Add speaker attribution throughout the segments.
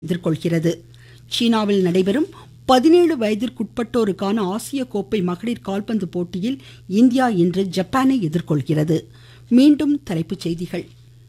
Speaker 1: எதிர்கொள்கிறது சீனாவில் நடைபெறும் பதினேழு வயதிற்குட்பட்டோருக்கான ஆசிய கோப்பை மகளிர் கால்பந்து போட்டியில் இந்தியா இன்று ஜப்பானை எதிர்கொள்கிறது மீண்டும் தலைப்புச் செய்திகள்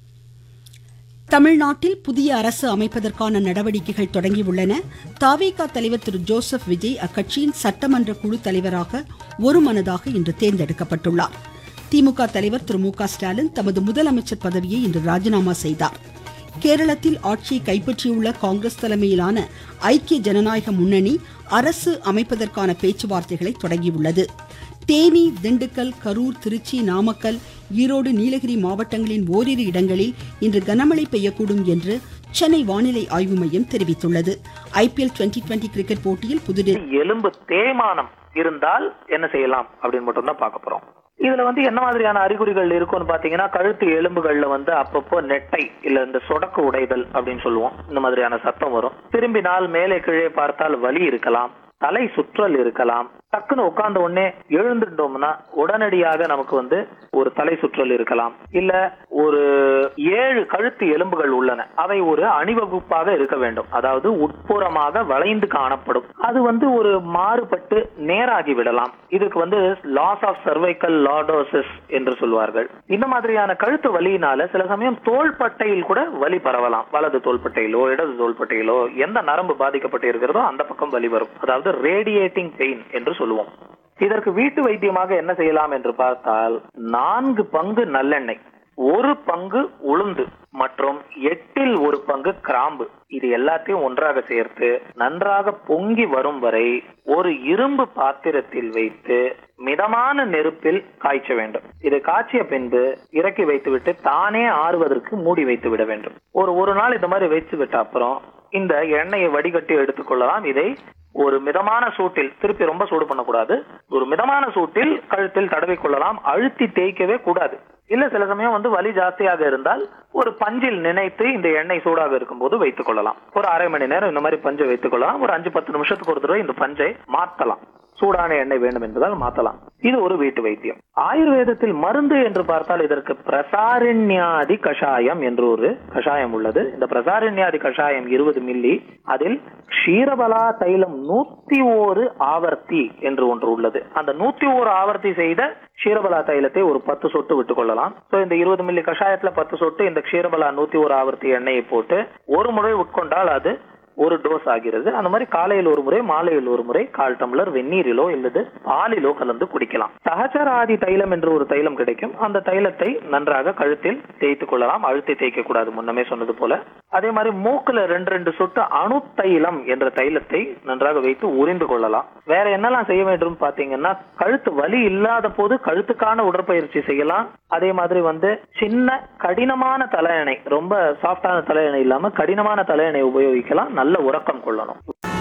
Speaker 1: தமிழ்நாட்டில் புதிய அரசு அமைப்பதற்கான நடவடிக்கைகள் தொடங்கியுள்ளன தாவேகா தலைவர் திரு ஜோசப் விஜய் அக்கட்சியின் சட்டமன்ற குழு தலைவராக ஒருமனதாக இன்று தேர்ந்தெடுக்கப்பட்டுள்ளார் திமுக தலைவர் திரு மு க ஸ்டாலின் தமது முதலமைச்சர் பதவியை இன்று ராஜினாமா செய்தார் கேரளத்தில் ஆட்சியை கைப்பற்றியுள்ள காங்கிரஸ் தலைமையிலான ஐக்கிய ஜனநாயக முன்னணி அரசு அமைப்பதற்கான பேச்சுவார்த்தைகளை தொடங்கியுள்ளது தேனி திண்டுக்கல் கரூர் திருச்சி நாமக்கல் ஈரோடு நீலகிரி மாவட்டங்களின் ஓரிரு இடங்களில் இன்று கனமழை பெய்யக்கூடும் என்று சென்னை வானிலை ஆய்வு மையம் தெரிவித்துள்ளது ஐபிஎல் டுவெண்டி டுவெண்டி கிரிக்கெட் போட்டியில் புதுடெல்லி
Speaker 2: எலும்பு தேய்மானம் இருந்தால் என்ன செய்யலாம் அப்படின்னு மட்டும் தான் பார்க்க போறோம் இதுல வந்து என்ன மாதிரியான அறிகுறிகள் இருக்கும்னு பாத்தீங்கன்னா கழுத்து எலும்புகள்ல வந்து அப்பப்போ நெட்டை இல்ல இந்த சொடக்கு உடைதல் அப்படின்னு சொல்லுவோம் இந்த மாதிரியான சத்தம் வரும் திரும்பினால் மேலே கீழே பார்த்தால் வலி இருக்கலாம் தலை சுற்றல் இருக்கலாம் டக்குன்னு உட்கார்ந்த உடனே எழுந்துட்டோம்னா உடனடியாக நமக்கு வந்து ஒரு தலை சுற்றல் இருக்கலாம் இல்ல ஒரு ஏழு கழுத்து எலும்புகள் உள்ளன அவை ஒரு அணிவகுப்பாக இருக்க வேண்டும் அதாவது உட்புறமாக வளைந்து காணப்படும் அது வந்து ஒரு மாறுபட்டு நேராகி விடலாம் இதுக்கு வந்து லாஸ் ஆஃப் சர்வைக்கல் லாடோசிஸ் என்று சொல்வார்கள் இந்த மாதிரியான கழுத்து வலியினால சில சமயம் தோள்பட்டையில் கூட வலி பரவலாம் வலது தோள்பட்டையிலோ இடது தோள்பட்டையிலோ எந்த நரம்பு பாதிக்கப்பட்டு இருக்கிறதோ அந்த பக்கம் வலி வரும் அதாவது ரேடியேட்டிங் பெயின் என்று சொல்லுவோம் இதற்கு வீட்டு வைத்தியமாக என்ன செய்யலாம் என்று பார்த்தால் நான்கு பங்கு நல்லெண்ணெய் ஒரு பங்கு உளுந்து மற்றும் எட்டில் ஒரு பங்கு கிராம்பு இது எல்லாத்தையும் ஒன்றாக சேர்த்து நன்றாக பொங்கி வரும் வரை ஒரு இரும்பு பாத்திரத்தில் வைத்து மிதமான நெருப்பில் காய்ச்ச வேண்டும் இது காய்ச்சிய பின்பு இறக்கி வைத்துவிட்டு தானே ஆறுவதற்கு மூடி வைத்து விட வேண்டும் ஒரு ஒரு நாள் இந்த மாதிரி வைத்து விட்ட அப்புறம் இந்த எண்ணெயை வடிகட்டி எடுத்துக்கொள்ளலாம் இதை ஒரு மிதமான சூட்டில் திருப்பி ரொம்ப சூடு பண்ணக்கூடாது ஒரு மிதமான சூட்டில் கழுத்தில் தடவி கொள்ளலாம் அழுத்தி தேய்க்கவே கூடாது இல்ல சில சமயம் வந்து வலி ஜாஸ்தியாக இருந்தால் ஒரு பஞ்சில் நினைத்து இந்த எண்ணெய் சூடாக இருக்கும்போது வைத்துக் கொள்ளலாம் ஒரு அரை மணி நேரம் இந்த மாதிரி பஞ்சை வைத்துக் கொள்ளலாம் ஒரு அஞ்சு பத்து நிமிஷத்துக்கு ஒரு தடவை இந்த பஞ்சை மாற்றலாம் சூடான எண்ணெய் வேண்டும் என்பதால் மாத்தலாம் இது ஒரு வீட்டு வைத்தியம் ஆயுர்வேதத்தில் மருந்து என்று பார்த்தால் இதற்கு பிரசாரண்யாதி கஷாயம் என்று ஒரு கஷாயம் உள்ளது இந்த பிரசாரண்யாதி கஷாயம் இருபது மில்லி அதில் க்ஷீரபலா தைலம் நூத்தி ஓரு ஆவர்த்தி என்று ஒன்று உள்ளது அந்த நூத்தி ஓரு ஆவர்த்தி செய்த க்ஷீரபலா தைலத்தை ஒரு பத்து சொட்டு விட்டுக் கொள்ளலாம் சோ இந்த இருபது மில்லி கஷாயத்துல பத்து சொட்டு இந்த க்ஷீரபலா நூத்தி ஒரு ஆவர்த்தி எண்ணெயை போட்டு ஒரு முறை உட்கொண்டால் அது ஒரு டோஸ் ஆகிறது அந்த மாதிரி காலையில் ஒரு முறை மாலையில் ஒரு முறை கால் டம்ளர் வெந்நீரிலோ இல்லது பாலிலோ கலந்து குடிக்கலாம் சகச்சராதி தைலம் என்று ஒரு தைலம் கிடைக்கும் அந்த தைலத்தை நன்றாக கழுத்தில் தேய்த்து கொள்ளலாம் அழுத்தி தேய்க்க கூடாது முன்னமே சொன்னது போல அதே மாதிரி மூக்குல ரெண்டு ரெண்டு சொட்டு அணு தைலம் என்ற தைலத்தை நன்றாக வைத்து உறிந்து கொள்ளலாம் வேற என்னெல்லாம் செய்ய வேண்டும் பாத்தீங்கன்னா கழுத்து வலி இல்லாத போது கழுத்துக்கான உடற்பயிற்சி செய்யலாம் அதே மாதிரி வந்து சின்ன கடினமான தலையணை ரொம்ப சாஃப்டான தலையணை இல்லாம கடினமான தலையணை உபயோகிக்கலாம் நல்ல உறக்கம் கொள்ளணும்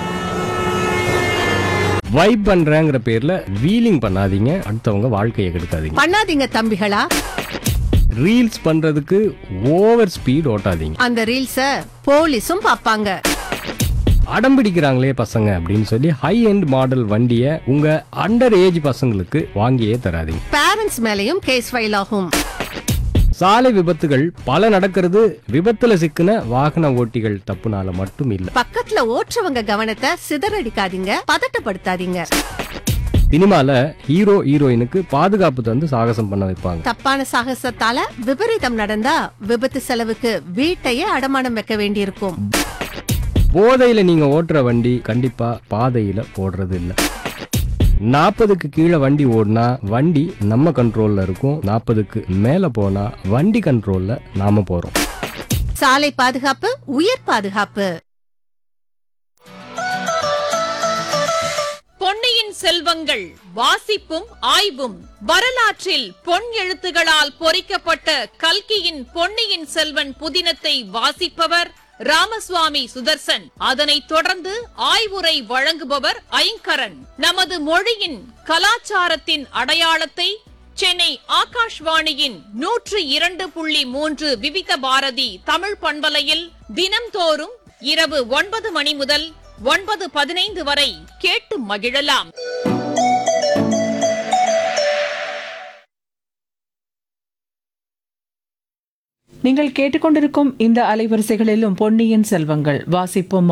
Speaker 3: வைப் பண்றேங்கிற பேர்ல வீலிங் பண்ணாதீங்க அடுத்தவங்க வாழ்க்கையை கெடுக்காதீங்க
Speaker 4: பண்ணாதீங்க தம்பிகளா
Speaker 3: ரீல்ஸ் பண்றதுக்கு ஓவர் ஸ்பீட் ஓட்டாதீங்க
Speaker 4: அந்த ரீல்ஸ போலீஸும் பாப்பாங்க
Speaker 3: அடம் பிடிக்கிறாங்களே பசங்க அப்படின்னு சொல்லி ஹை எண்ட் மாடல் வண்டியை உங்க அண்டர் ஏஜ் பசங்களுக்கு வாங்கியே தராதீங்க
Speaker 4: பேரண்ட்ஸ் மேலயும் கேஸ் ஃபைல் ஆகும்
Speaker 3: சாலை விபத்துகள் பல நடக்கிறது விபத்துல சிக்கின வாகன ஓட்டிகள் தப்புனால மட்டும் இல்ல
Speaker 4: பக்கத்துல ஓட்டுறவங்க கவனத்தை சிதறடிக்காதீங்க பதட்டப்படுத்தாதீங்க
Speaker 3: சினிமால ஹீரோ ஹீரோயினுக்கு பாதுகாப்பு தந்து சாகசம் பண்ண வைப்பாங்க
Speaker 4: தப்பான சாகசத்தால விபரீதம் நடந்தா விபத்து செலவுக்கு வீட்டையே அடமானம் வைக்க வேண்டியிருக்கும்
Speaker 3: போதையில நீங்க ஓட்டுற வண்டி கண்டிப்பா பாதையில போடுறது இல்ல நாற்பதுக்கு கீழே வண்டி ஓடினா வண்டி நம்ம கண்ட்ரோல்ல இருக்கும் நாற்பதுக்கு மேல போனா வண்டி கண்ட்ரோல்ல நாம போறோம்
Speaker 4: சாலை பாதுகாப்பு உயிர் பாதுகாப்பு
Speaker 5: பொன்னியின் செல்வங்கள் வாசிப்பும் ஆய்வும் வரலாற்றில் பொன் எழுத்துகளால் பொறிக்கப்பட்ட கல்கியின் பொன்னியின் செல்வன் புதினத்தை வாசிப்பவர் ராமசுவாமி சுதர்சன் அதனைத் தொடர்ந்து ஆய்வுரை வழங்குபவர் ஐங்கரன் நமது மொழியின் கலாச்சாரத்தின் அடையாளத்தை சென்னை ஆகாஷ்வாணியின் நூற்று இரண்டு புள்ளி மூன்று விவித பாரதி தமிழ் பண்பலையில் தினம்தோறும் இரவு ஒன்பது மணி முதல் ஒன்பது பதினைந்து வரை கேட்டு மகிழலாம்
Speaker 6: நீங்கள் கேட்டுக்கொண்டிருக்கும் இந்த அலைவரிசைகளிலும் பொன்னியின் செல்வங்கள் வாசிப்பும்